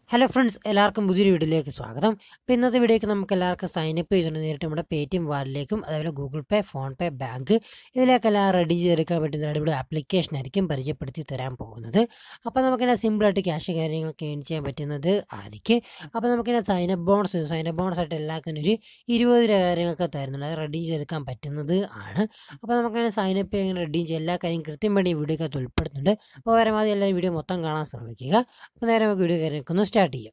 hello friends എല്ലാവർക്കും പുതിയൊരു വീഡിയോയിലേക്ക് സ്വാഗതം അപ്പോൾ ഇന്നത്തെ വീഡിയോയ്ക്ക് നമുക്ക് എല്ലാവർക്കും സൈനപ്പ് ചെയ്തിട്ടുണ്ട് നേരിട്ട് നമ്മുടെ പേ ടി എം വാലിലേക്കും അതേപോലെ Google Pay PhonePe bank ഇതിലേക്കെല്ലാം റെഡി ചെയ്തെടുക്കാൻ പറ്റുന്ന ഒരു അടിപൊളി ആപ്ലിക്കേഷൻ ആയിരിക്കും പരിചയപ്പെടുത്തി തരാൻ പോകുന്നത് അപ്പോൾ നമുക്കിങ്ങനെ സിമ്പിളായിട്ട് ക്യാഷ് കാര്യങ്ങളൊക്കെ ഏൺ ചെയ്യാൻ പറ്റുന്നത് ആയിരിക്കും അപ്പോൾ നമുക്കിങ്ങനെ സൈനപ്പ് ബോണസ് സൈനപ്പ് ബോണസ് ആയിട്ട് എല്ലാവർക്കും ഒരു ഇരുപത് രൂപ കാര്യങ്ങളൊക്കെ തരുന്നുണ്ട് അത് റെഡി ചെയ്തെടുക്കാൻ പറ്റുന്നത് ആണ് അപ്പോൾ നമുക്കിങ്ങനെ സൈനപ്പ് ചെയ്യാൻ റെഡി ചെയ്യുക എല്ലാ കാര്യം കൃത്യമായിട്ട് ഈ വീഡിയോക്കകത്ത് ഉൾപ്പെടുത്തുന്നുണ്ട് അപ്പോൾ പരമാവധി എല്ലാവരും വീഡിയോ മൊത്തം കാണാൻ ശ്രമിക്കുക അപ്പോൾ നേരെ നമുക്ക് വീഡിയോ കാര്യങ്ങളൊക്കെ ഒന്ന് സ്റ്റാർട്ട് ചെയ്യാം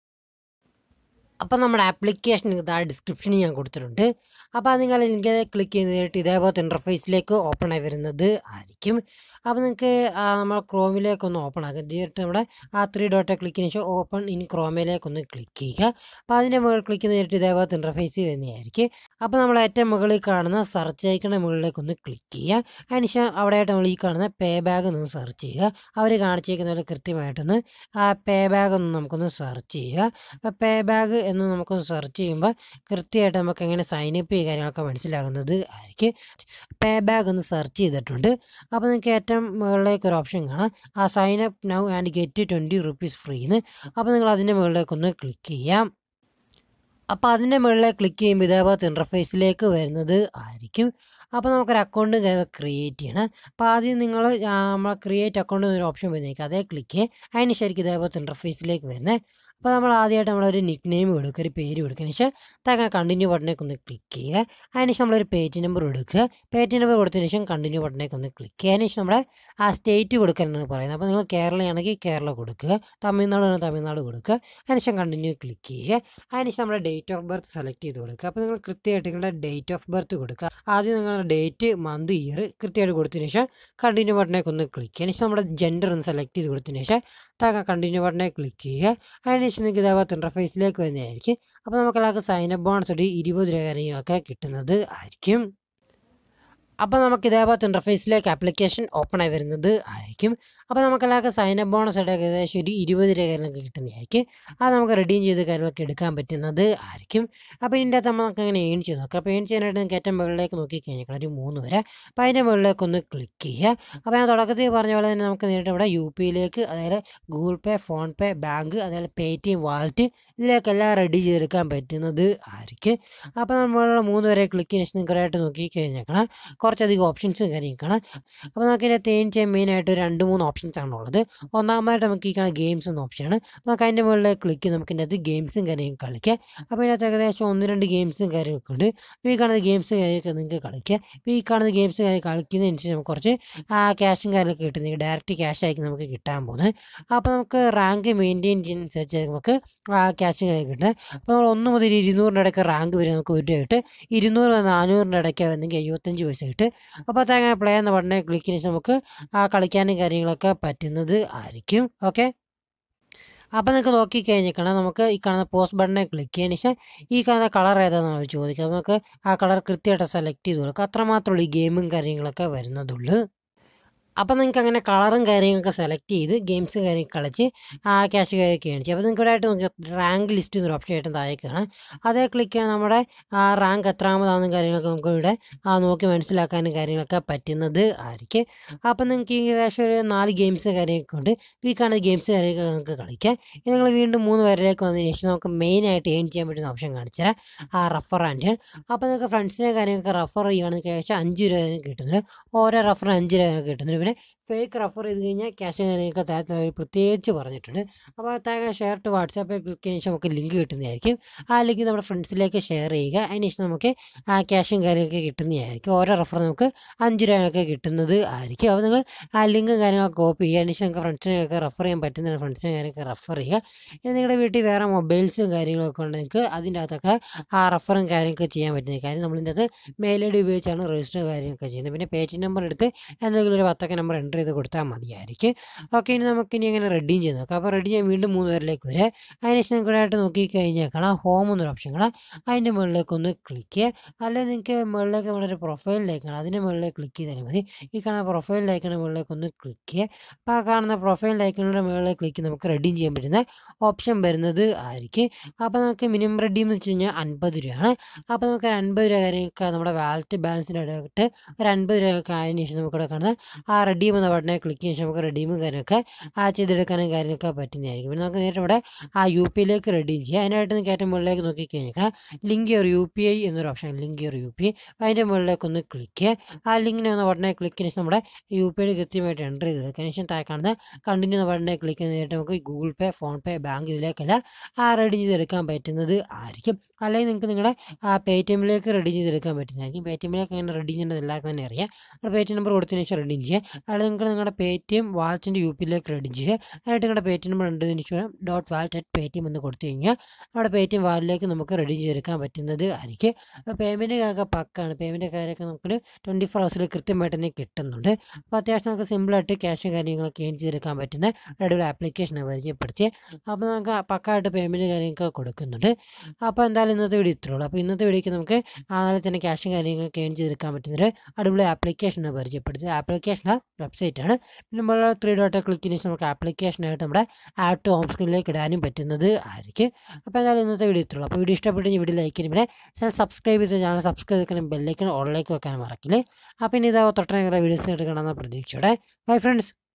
അപ്പം നമ്മുടെ ആപ്ലിക്കേഷൻ താഴെ ഡിസ്ക്രിപ്ഷനിൽ ഞാൻ കൊടുത്തിട്ടുണ്ട് അപ്പോൾ അത് നിങ്ങൾ ലിങ്ക് ക്ലിക്ക് ചെയ്തിട്ട് ഇതേപോലത്തെ ഇൻ്റർഫേസിലേക്ക് ഓപ്പൺ ആയി വരുന്നത് ആയിരിക്കും അപ്പോൾ നിങ്ങൾക്ക് നമ്മൾ ക്രോമിലേക്ക് ഒന്ന് ഓപ്പൺ ആക്കാം ചെയ്തിട്ട് നമ്മുടെ ആ ത്രീ ഡോട്ട് ക്ലിക്ക് ചെയ്തതിന് ശേഷം ഓപ്പൺ ഇൻ ക്രോമിലേക്ക് ഒന്ന് ക്ലിക്ക് ചെയ്യുക അപ്പോൾ അതിൻ്റെ മുകളിൽ ക്ലിക്ക് ചെയ്തിട്ട് ഇതേപോലത്തെ ഇൻ്റർഫേസ് വരുന്നതായിരിക്കും അപ്പോൾ നമ്മൾ ഏറ്റവും മുകളിൽ കാണുന്ന സെർച്ച് ഐക്കണ മുകളിലേക്ക് ഒന്ന് ക്ലിക്ക് ചെയ്യുക അതിനുശേഷം അവിടെയായിട്ട് നമ്മൾ ഈ കാണുന്ന പേ ബാഗ് ഒന്ന് സെർച്ച് ചെയ്യുക അവർ കാണിച്ചേക്കുന്ന പോലെ കൃത്യമായിട്ടൊന്ന് ആ പേ ബാഗ് ഒന്ന് നമുക്കൊന്ന് സെർച്ച് ചെയ്യുക അപ്പോൾ പേ ബാഗ് എന്ന് നമുക്കൊന്ന് സെർച്ച് ചെയ്യുമ്പോൾ കൃത്യമായിട്ട് നമുക്ക് എങ്ങനെ സൈനപ്പ് ചെയ്യുക കാര്യങ്ങളൊക്കെ മനസ്സിലാകുന്നത് ആയിരിക്കും പേ ബാഗ് ഒന്ന് സെർച്ച് ചെയ്തിട്ടുണ്ട് അപ്പോൾ നിങ്ങൾക്ക് ഏറ്റവും മുകളിലേക്ക് ഒരു ഓപ്ഷൻ കാണാം ആ sign up now and get twenty rupees ഫ്രീന്ന് അപ്പോൾ നിങ്ങൾ അതിൻ്റെ മുകളിലേക്ക് ഒന്ന് ക്ലിക്ക് ചെയ്യാം അപ്പോൾ അതിൻ്റെ മുകളിൽ ക്ലിക്ക് ചെയ്യുമ്പോൾ ഇതേപോലത്തെ ഇൻ്റർഫേസിലേക്ക് വരുന്നത് ആയിരിക്കും അപ്പോൾ നമുക്കൊരു അക്കൗണ്ട് ക്രിയേറ്റ് ചെയ്യണം അപ്പോൾ ആദ്യം നിങ്ങൾ നമ്മൾ ക്രിയേറ്റ് അക്കൗണ്ട് എന്നൊരു ഓപ്ഷൻ വരുന്നേക്കും അതേ ക്ലിക്ക് ചെയ്യുക അതിന് ശരിക്കും ഇതേപോലത്തെ ഇൻ്റർഫേസിലേക്ക് വരുന്നത് അപ്പോൾ നമ്മൾ ആദ്യമായിട്ട് നമ്മളൊരു നിക്ക് നെയിം കൊടുക്കുക ഒരു പേര് കൊടുക്കുക ശേഷം താങ്കൾ കണ്ടിന്യൂ ബട്ടണേക്ക് ഒന്ന് ക്ലിക്ക് ചെയ്യുക അതിനുശേഷം നമ്മളൊരു പേജ് നമ്പർ കൊടുക്കുക പേജ് നമ്പർ കൊടുത്തതിന് ശേഷം കണ്ടിന്യൂ ബട്ടണേക്ക് ഒന്ന് ക്ലിക്ക് ചെയ്യുക അതിനുശേഷം നമ്മുടെ ആ സ്റ്റേറ്റ് കൊടുക്കാനാണ് പറയുന്നത് അപ്പോൾ നിങ്ങൾ കേരളയാണെങ്കിൽ കേരള കൊടുക്കുക തമിഴ്നാട് ആണെങ്കിൽ തമിഴ്നാട് കൊടുക്കുക അതിനുശേഷം കണ്ടിന്യൂ ക്ലിക്ക് ചെയ്യുക അതിനുശേഷം നമ്മുടെ ഡേറ്റ് ഓഫ് ബർത്ത് സെലക്ട് ചെയ്ത് കൊടുക്കുക അപ്പോൾ നിങ്ങൾ കൃത്യമായിട്ട് നിങ്ങളുടെ ഡേറ്റ് ഓഫ് ബർത്ത് കൊടുക്കുക ആദ്യം നിങ്ങളുടെ ഡേറ്റ് മന്ത് ഇയർ കൃത്യമായിട്ട് കൊടുത്തതിന് ശേഷം കണ്ടിന്യൂ ബട്ടണേക്ക് ഒന്ന് ക്ലിക്ക് ചെയ്യുക അതിനുശേഷം നമ്മുടെ ജെൻഡർ ഒന്ന് സെലക്ട് ചെയ്ത് കൊടുത്തതിന് ശേഷം താങ്കൾ കണ്ടിന്യൂ ബട്ടണേ ക്ലിക്ക് ചെയ്യുക അതിനുശേഷം നിങ്ങൾക്ക് ഇതേപോലത്തെ ഇൻ്റർഫേസിലേക്ക് വരുന്നതായിരിക്കും അപ്പോൾ നമുക്ക് എല്ലാവർക്കും സൈനപ്പ് ബോണസ് ഒരു ഇരുപത് രൂപ കാര്യങ്ങളൊക്കെ കിട്ടുന്നത് ആയിരിക്കും അപ്പോൾ നമുക്ക് ഇതേപോലത്തെ ഇൻ്റർഫേസിലേക്ക് ആപ്ലിക്കേഷൻ ഓപ്പൺ ആയി വരുന്നത് ആയിരിക്കും അപ്പോൾ നമുക്ക് എല്ലാവർക്കും സൈനപ്പ് ബോണസ് ആയിട്ട് ഏകദേശം ഒരു ഇരുപത് രൂപ കാര്യങ്ങളൊക്കെ കിട്ടുന്നതായിരിക്കും അത് നമുക്ക് റെഡീം ചെയ്ത് കാര്യങ്ങളൊക്കെ എടുക്കാൻ പറ്റുന്നത് ആയിരിക്കും അപ്പോൾ ഇതിൻ്റെ അകത്ത് നമുക്ക് അങ്ങനെ ഏൺ ചെയ്ത് നോക്കാം അപ്പോൾ ഏൺ ചെയ്യാനായിട്ട് നിങ്ങൾക്ക് ഏറ്റവും മുകളിലേക്ക് നോക്കി കഴിഞ്ഞാൽ ഒരു മൂന്ന് വരെ അപ്പോൾ അതിൻ്റെ മുകളിലേക്ക് ഒന്ന് ക്ലിക്ക് ചെയ്യുക അപ്പോൾ ഞാൻ തുടക്കത്തിൽ പറഞ്ഞ പോലെ തന്നെ നമുക്ക് നേരിട്ട് ഇവിടെ യു പിയിലേക്ക് അതായത് Google Pay PhonePe bank അതേപോലെ പേ ടി എം വാലറ്റ് ഇതിലേക്കെല്ലാം റെഡി ചെയ്തെടുക്കാൻ പറ്റുന്നത് ആയിരിക്കും അപ്പോൾ നമ്മളുടെ മൂന്ന് വരെ ക്ലിക്ക് ചെയ്ത് നിങ്ങൾക്കായിട്ട് നോക്കി കഴിഞ്ഞേക്കണം കുറച്ചധികം ഓപ്ഷൻസും കാര്യം കാണാം അപ്പോൾ നമുക്ക് ഇതിൻ്റെ തേൻ ചെയ്യാൻ മെയിനായിട്ട് രണ്ട് മൂന്ന് ഓപ്ഷൻസ് ആണ് ഉള്ളത് ഒന്നാമതായിട്ട് നമുക്ക് ഈ കാണാൻ ഗെയിംസ് എന്ന ഓപ്ഷനാണ് നമുക്ക് അതിൻ്റെ മുകളിൽ ക്ലിക്ക് ചെയ്ത് നമുക്ക് ഇതിൻ്റെ അകത്ത് ഗെയിംസും കാര്യങ്ങളും കളിക്കാം അപ്പോൾ ഇതിനകത്ത് ഏകദേശം ഒന്ന് രണ്ട് ഗെയിംസും കാര്യമൊക്കെ ഉണ്ട് അപ്പോൾ ഈ കാണുന്ന ഗെയിംസ് കാര്യമൊക്കെ നിങ്ങൾക്ക് കളിക്കാം അപ്പോൾ ഈ കാണുന്ന ഗെയിംസ് കാര്യം കളിക്കുന്നതനുസരിച്ച് നമുക്ക് കുറച്ച് ക്യാഷും കാര്യങ്ങളൊക്കെ കിട്ടുന്നത് ഡയറക്റ്റ് ക്യാഷ് ആയിരിക്കും നമുക്ക് കിട്ടാൻ പോകുന്നത് അപ്പോൾ നമുക്ക് റാങ്ക് മെയിൻറ്റെയിൻ ചെയ്യുന്നതനുസരിച്ച് നമുക്ക് ക്യാഷും കാര്യം കിട്ടുന്നത് അപ്പോൾ നമ്മൾ ഒന്ന് മുതൽ ഇരുന്നൂറിൻ്റെ ഇടയ്ക്ക് റാങ്ക് വരെ നമുക്ക് ഒരു രൂപ കിട്ടും ഇരുന്നൂറ് മുതൽ നാനൂറിൻ്റെ ഇടയ്ക്ക് വന്നെങ്കിൽ എഴുപത്തഞ്ച് പൈസ കിട്ടും അപ്പോൾ തേങ്ങ പ്ലേ എന്ന ബട്ടനെ ക്ലിക്ക് ചെയ്ത് നമുക്ക് ആ കളിക്കാനും കാര്യങ്ങളൊക്കെ പറ്റുന്നത് ആയിരിക്കും ഓക്കെ അപ്പോൾ നിങ്ങൾക്ക് നോക്കിക്കഴിഞ്ഞിരിക്കണം നമുക്ക് ഈ കാണുന്ന പോസ്റ്റ് ബട്ടനെ ക്ലിക്ക് ചെയ്തതിന് ശേഷം ഈ കാണുന്ന കളർ ഏതാണെന്ന് അവർ ചോദിക്കുക നമുക്ക് ആ കളർ കൃത്യമായിട്ട് സെലക്ട് ചെയ്ത് കൊടുക്കുക അത്രമാത്രമുള്ളൂ ഈ ഗെയിമും കാര്യങ്ങളൊക്കെ വരുന്നതുള്ളൂ അപ്പോൾ നിങ്ങൾക്ക് അങ്ങനെ കളറും കാര്യങ്ങളൊക്കെ സെലക്ട് ചെയ്ത് ഗെയിംസും കാര്യം കളിച്ച് ആ ക്യാഷ് കാര്യമൊക്കെ കാണിച്ചു അപ്പോൾ നിങ്ങൾക്ക് ഇവിടെ ആയിട്ട് നോക്കി റാങ്ക് ലിസ്റ്റ് എന്നൊരു ഓപ്ഷൻ ആയിട്ട് താഴേക്കാണ് അതേ ക്ലിക്ക് ചെയ്യാൻ നമ്മുടെ ആ റാങ്ക് എത്രാമതാണെന്നും കാര്യങ്ങളൊക്കെ നമുക്ക് ഇവിടെ ആ നോക്കി മനസ്സിലാക്കാനും കാര്യങ്ങളൊക്കെ പറ്റുന്നത് ആയിരിക്കും അപ്പോൾ നിങ്ങൾക്ക് ഈ ഏകദേശം ഒരു നാല് ഗെയിംസ് കാര്യമൊക്കെ ഉണ്ട് ഈ കാണുന്ന ഗെയിംസ് കാര്യമൊക്കെ നിങ്ങൾക്ക് കളിക്കാം ഇനി നിങ്ങൾ വീണ്ടും മൂന്ന് പേരിലേക്ക് വന്നതിന് ശേഷം നമുക്ക് മെയിനായിട്ട് ഏൺ ചെയ്യാൻ പറ്റുന്ന ഓപ്ഷൻ കാണിച്ചു തരാം ആ റഫർ ആൻഡ് അപ്പോൾ നിങ്ങൾക്ക് ഫ്രണ്ട്സിനെ കാര്യങ്ങളൊക്കെ റഫർ ചെയ്യുകയാണെങ്കിൽ ഏകദേശം അഞ്ച് രൂപ കിട്ടുന്നത് ഓരോ റഫറിന് അഞ്ച് രൂപ കിട്ടുന്നത് പിന്നെ ഫേക്ക് റെഫർ ചെയ്ത് കഴിഞ്ഞാൽ ക്യാഷ് കാര്യങ്ങളൊക്കെ താഴത്തിൽ പ്രത്യേകിച്ച് പറഞ്ഞിട്ടുണ്ട് അപ്പോൾ താങ്കൾ ഷെയർ ടു വാട്സാപ്പിൽ ക്ലിക്ക് ചെയ്ത ശേഷം നമുക്ക് ലിങ്ക് കിട്ടുന്നതായിരിക്കും ആ ലിങ്ക് നമ്മുടെ ഫ്രണ്ട്സിലേക്ക് ഷെയർ ചെയ്യുക അതിനുശേഷം നമുക്ക് ആ ക്യാഷും കാര്യങ്ങളൊക്കെ കിട്ടുന്നതായിരിക്കും ഓരോ റെഫർ നമുക്ക് അഞ്ച് രൂപയൊക്കെ കിട്ടുന്നത് ആയിരിക്കും അപ്പോൾ നിങ്ങൾ ആ ലിങ്ക് കാര്യങ്ങളൊക്കെ കോപ്പി ചെയ്യുക അതിനുശേഷം നിങ്ങൾക്ക് ഫ്രണ്ട്സിനെയൊക്കെ റെഫർ ചെയ്യാൻ പറ്റുന്ന ഫ്രണ്ട്സിനെ കാര്യമൊക്കെ റെഫർ ചെയ്യുക ഇനി നിങ്ങളുടെ വീട്ടിൽ വേറെ മൊബൈൽസും കാര്യങ്ങളൊക്കെ ഉണ്ട് നിങ്ങൾക്ക് അതിൻ്റെ അകത്തൊക്കെ ആ റെഫറും കാര്യങ്ങളൊക്കെ ചെയ്യാൻ പറ്റുന്ന കാര്യം നമ്മളിൻ്റെ അകത്ത് മെയിൽ ഐ ഡി ഉപയോഗിച്ചാണ് രജിസ്റ്റർ കാര്യങ്ങളൊക്കെ ചെയ്യുന്നത് പിന്നെ പേജ് നമ്പർ എടുത്ത് എന്തെങ്കിലും ഒരു പത്തൊക്കെ നമ്പർ എൻ്റർ ചെയ്ത് കൊടുത്താൽ മതിയായിരിക്കും ഓക്കെ ഇനി നമുക്ക് ഇനി അങ്ങനെ റെഡിയും ചെയ്ത് നോക്കാം അപ്പോൾ റെഡി ചെയ്യാൻ വീണ്ടും മൂന്ന് പേരിലേക്ക് വരെ അതിനുശേഷം നിങ്ങൾക്ക് ആയിട്ട് നോക്കി കഴിഞ്ഞേക്കണം ഹോം എന്നൊരു ഓപ്ഷൻ കാണാം അതിൻ്റെ മുകളിലേക്ക് ഒന്ന് ക്ലിക്ക് ചെയ്യുക അല്ലെങ്കിൽ നിങ്ങൾക്ക് മുകളിലേക്ക് നമ്മുടെ ഒരു പ്രൊഫൈലിലേക്കാണ് അതിൻ്റെ മുകളിലേക്ക് ക്ലിക്ക് ചെയ്താൽ മതി ഈ കാണുന്ന പ്രൊഫൈലിലേക്കാണ് മുകളിലേക്ക് ഒന്ന് ക്ലിക്ക് ചെയ്യുക അപ്പോൾ ആ കാണുന്ന പ്രൊഫൈലിലേക്കുള്ള മുകളിലേക്ക് ക്ലിക്ക് നമുക്ക് റെഡീം ചെയ്യാൻ പറ്റുന്ന ഓപ്ഷൻ വരുന്നത് ആയിരിക്കും അപ്പോൾ നമുക്ക് മിനിമം റെഡീം എന്ന് വെച്ച് കഴിഞ്ഞാൽ അൻപത് രൂപയാണ് അപ്പോൾ നമുക്ക് ഒരു അൻപത് രൂപ കാര്യമൊക്കെ നമ്മുടെ വാലറ്റ് ബാലൻസിൻ്റെ ഇടയിട്ട് ഒരു അൻപത് രൂപയൊക്കെ ആയതിനു ശേഷം നമുക്കിവിടെ കാണുന്ന ആ റെഡീം എന്ന ബട്ടനെ ക്ലിക്ക് ചെയ്യാൻ ശേഷം നമുക്ക് റെഡീമും കാര്യമൊക്കെ ആ ചെയ്തെടുക്കാനും കാര്യമൊക്കെ പറ്റുന്നതായിരിക്കും പിന്നെ നമുക്ക് നേരിട്ട് ഇവിടെ ആ യു പി ഐയിലേക്ക് റെഡീം ചെയ്യാം അതിനായിട്ട് നിങ്ങൾക്ക് ഏറ്റവും മുകളിലേക്ക് നോക്കി കഴിഞ്ഞാൽ link your U P I എന്നൊരു ഓപ്ഷൻ link your U P I അതിൻ്റെ മുകളിലേക്ക് ഒന്ന് ക്ലിക്ക് ചെയ്യുക ആ ലിങ്കിനെ ഒന്ന് ബട്ടനെ ക്ലിക്ക് ചെയ്യുന്ന ശേഷം നമ്മുടെ യു പി ഐ കൃത്യമായിട്ട് എൻ്റർ ചെയ്തെടുക്കുക അതിന് ശേഷം താഴെ കാണുന്ന കണ്ടിന്യൂ എന്ന ബട്ടനെ ക്ലിക്ക് ചെയ്തിട്ട് നമുക്ക് Google Pay PhonePe bank ഇതിലേക്കല്ല ആ റെഡി ചെയ്തെടുക്കാൻ പറ്റുന്നത് ആയിരിക്കും അല്ലെങ്കിൽ നിങ്ങൾക്ക് നിങ്ങളുടെ ആ പേ ടി എമ്മിലേക്ക് റെഡി ചെയ്തെടുക്കാൻ പറ്റുന്നതായിരിക്കും പേ ടി എമ്മിലേക്ക് അങ്ങനെ റെഡി ചെയ്യേണ്ടത് എല്ലാവർക്കും തന്നെ അറിയാം അവിടെ പേ ടി എം നമ്പർ കൊടുത്തതിന് ശേഷം റെഡി ചെയ്യുക അല്ലെങ്കിൽ നിങ്ങൾക്ക് നിങ്ങളുടെ പേ ടി എം വാലറ്റിൻ്റെ യു പിയിലേക്ക് റെഡി ചെയ്യുക അതിനായിട്ട് നിങ്ങളുടെ പേ ടി എം നമ്പർ ഉണ്ടതിന് ശേഷം dot wallet at Paytm എന്ന് കൊടുത്തു കഴിഞ്ഞാൽ അവിടെ പേ ടി എം വാലിലേക്ക് നമുക്ക് റെഡി ചെയ്തെടുക്കാൻ പറ്റുന്നത് ആയിരിക്കും അപ്പോൾ പേയ്മെൻറ്റ് ഒക്കെ പക്കാണ് പേയ്മെൻറ്റ് കാര്യമൊക്കെ നമുക്ക് ട്വൻറ്റി ഫോർ ഹവേഴ്സിൽ കൃത്യമായിട്ട് തന്നെ കിട്ടുന്നുണ്ട് അപ്പോൾ അത്യാവശ്യം നമുക്ക് സിമ്പിളായിട്ട് ക്യാഷ് കാര്യങ്ങളൊക്കെ ഏൺ ചെയ്തെടുക്കാൻ പറ്റുന്ന അടിപൊളി ആപ്ലിക്കേഷനെ പരിചയപ്പെടുത്തി അപ്പോൾ നമുക്ക് പക്കായിട്ട് പേയ്മെൻറ്റ് കാര്യങ്ങളൊക്കെ കൊടുക്കുന്നുണ്ട് അപ്പോൾ എന്തായാലും ഇന്നത്തെ വീഡിയോ ഇത്രേ ഉള്ളൂ അപ്പോൾ ഇന്നത്തെ വീഡിയോക്ക് നമുക്ക് ആദ്യം തന്നെ ക്യാഷും കാര്യങ്ങളൊക്കെ ഏൺ ചെയ്തെടുക്കാൻ പറ്റുന്നൊരു അടിപൊളി ആപ്ലിക്കേഷനെ പരിചയപ്പെടുത്തി ആപ്ലിക്കേഷൻ വെബ്സൈറ്റാണ് പിന്നെ നമ്മൾ ത്രീ ഡോട്ട് ക്ലിക്ക് ചെയ്യുന്ന ശേഷം നമുക്ക് ആപ്ലിക്കേഷനായിട്ട് നമ്മുടെ ആഡ് ടു ഹോം സ്ക്രീനിലേക്ക് ഇടാനും പറ്റുന്നത് ആയിരിക്കും അപ്പോൾ എന്തായാലും ഇന്നത്തെ വീഡിയോ ഇത്രേ ഉള്ളൂ അപ്പോൾ വീഡിയോ ഇഷ്ടപ്പെട്ടെങ്കിൽ വീഡിയോ ലൈക്ക് ചെയ്യും പിന്നെ ചാനൽ സബ്സ്ക്രൈബ് ചെയ്ത് ചാനൽ സബ്സ്ക്രൈബ് ചെയ്യാനും ബെല്ലൈക്കൻ ഓൺലൈക്ക് വെക്കാനും മറക്കില്ലേ അപ്പോൾ ഇനി ഇതാ തൊട്ടേ വീഡിയോസ് എടുക്കണമെന്ന പ്രതീക്ഷയോടെ ബൈ ഫ്രണ്ട്സ്